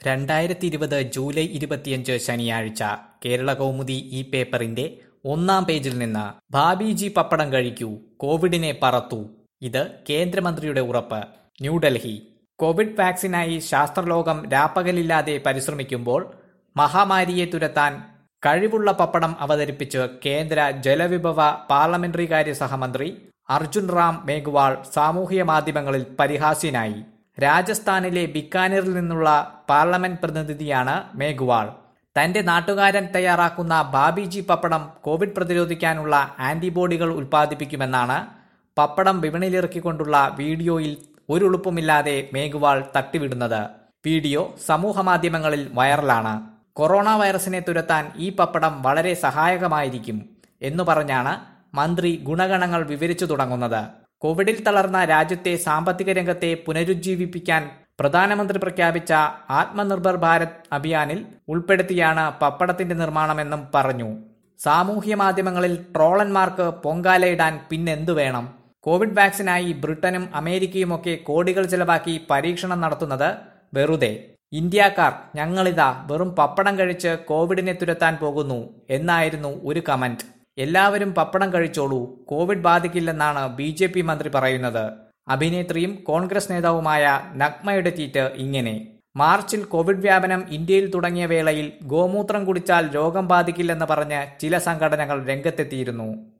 രണ്ടായിരത്തി ഇരുപത് ജൂലൈ ഇരുപത്തിയഞ്ച് ശനിയാഴ്ച കേരള കൗമുദി ഈ പേപ്പറിന്റെ ഒന്നാം പേജിൽ നിന്ന് ഭാബിജി പപ്പടം കഴിക്കൂ കോവിഡിനെ പറത്തു ഇത് കേന്ദ്രമന്ത്രിയുടെ ഉറപ്പ് ന്യൂഡൽഹി കോവിഡ് വാക്സിനായി ശാസ്ത്രലോകം രാപ്പകലില്ലാതെ പരിശ്രമിക്കുമ്പോൾ മഹാമാരിയെ തുരത്താൻ കഴിവുള്ള പപ്പടം അവതരിപ്പിച്ച് കേന്ദ്ര ജലവിഭവ പാർലമെന്ററി കാര്യ സഹമന്ത്രി അർജുൻ റാം മേഘ്വാൾ സാമൂഹിക മാധ്യമങ്ങളിൽ പരിഹാസ്യനായി രാജസ്ഥാനിലെ ബിക്കാനീറിൽ നിന്നുള്ള പാർലമെന്റ് പ്രതിനിധിയാണ് മേഘ്വാൾ തന്റെ നാട്ടുകാരൻ തയ്യാറാക്കുന്ന ബാബിജി പപ്പടം കോവിഡ് പ്രതിരോധിക്കാനുള്ള ആന്റിബോഡികൾ ഉൽപ്പാദിപ്പിക്കുമെന്നാണ് പപ്പടം വിപണിയിലിറക്കിക്കൊണ്ടുള്ള വീഡിയോയിൽ ഒരുളുപ്പുമില്ലാതെ മേഘ്വാൾ തട്ടിവിടുന്നത് വീഡിയോ സമൂഹമാധ്യമങ്ങളിൽ വൈറലാണ് കൊറോണ വൈറസിനെ തുരത്താൻ ഈ പപ്പടം വളരെ സഹായകമായിരിക്കും എന്നു പറഞ്ഞാണ് മന്ത്രി ഗുണഗണങ്ങൾ വിവരിച്ചു തുടങ്ങുന്നത് കോവിഡിൽ തളർന്ന രാജ്യത്തെ സാമ്പത്തിക രംഗത്തെ പുനരുജ്ജീവിപ്പിക്കാൻ പ്രധാനമന്ത്രി പ്രഖ്യാപിച്ച ആത്മനിർഭർ ഭാരത് അഭിയാനിൽ ഉൾപ്പെടുത്തിയാണ് പപ്പടത്തിന്റെ നിർമ്മാണമെന്നും പറഞ്ഞു സാമൂഹ്യ മാധ്യമങ്ങളിൽ ട്രോളന്മാർക്ക് പൊങ്കാലയിടാൻ പിന്നെന്തു വേണം കോവിഡ് വാക്സിനായി ബ്രിട്ടനും അമേരിക്കയുമൊക്കെ കോടികൾ ചെലവാക്കി പരീക്ഷണം നടത്തുന്നത് വെറുതെ ഇന്ത്യക്കാർ ഞങ്ങളിതാ വെറും പപ്പടം കഴിച്ച് കോവിഡിനെ തുരത്താൻ പോകുന്നു എന്നായിരുന്നു ഒരു കമന്റ് എല്ലാവരും പപ്പടം കഴിച്ചോളൂ കോവിഡ് ബാധിക്കില്ലെന്നാണ് ബി ജെ പി മന്ത്രി പറയുന്നത് അഭിനേത്രിയും കോൺഗ്രസ് നേതാവുമായ നഗ്മയുടെ ട്വീറ്റ് ഇങ്ങനെ മാർച്ചിൽ കോവിഡ് വ്യാപനം ഇന്ത്യയിൽ തുടങ്ങിയ വേളയിൽ ഗോമൂത്രം കുടിച്ചാൽ രോഗം ബാധിക്കില്ലെന്ന് പറഞ്ഞ് ചില സംഘടനകൾ രംഗത്തെത്തിയിരുന്നു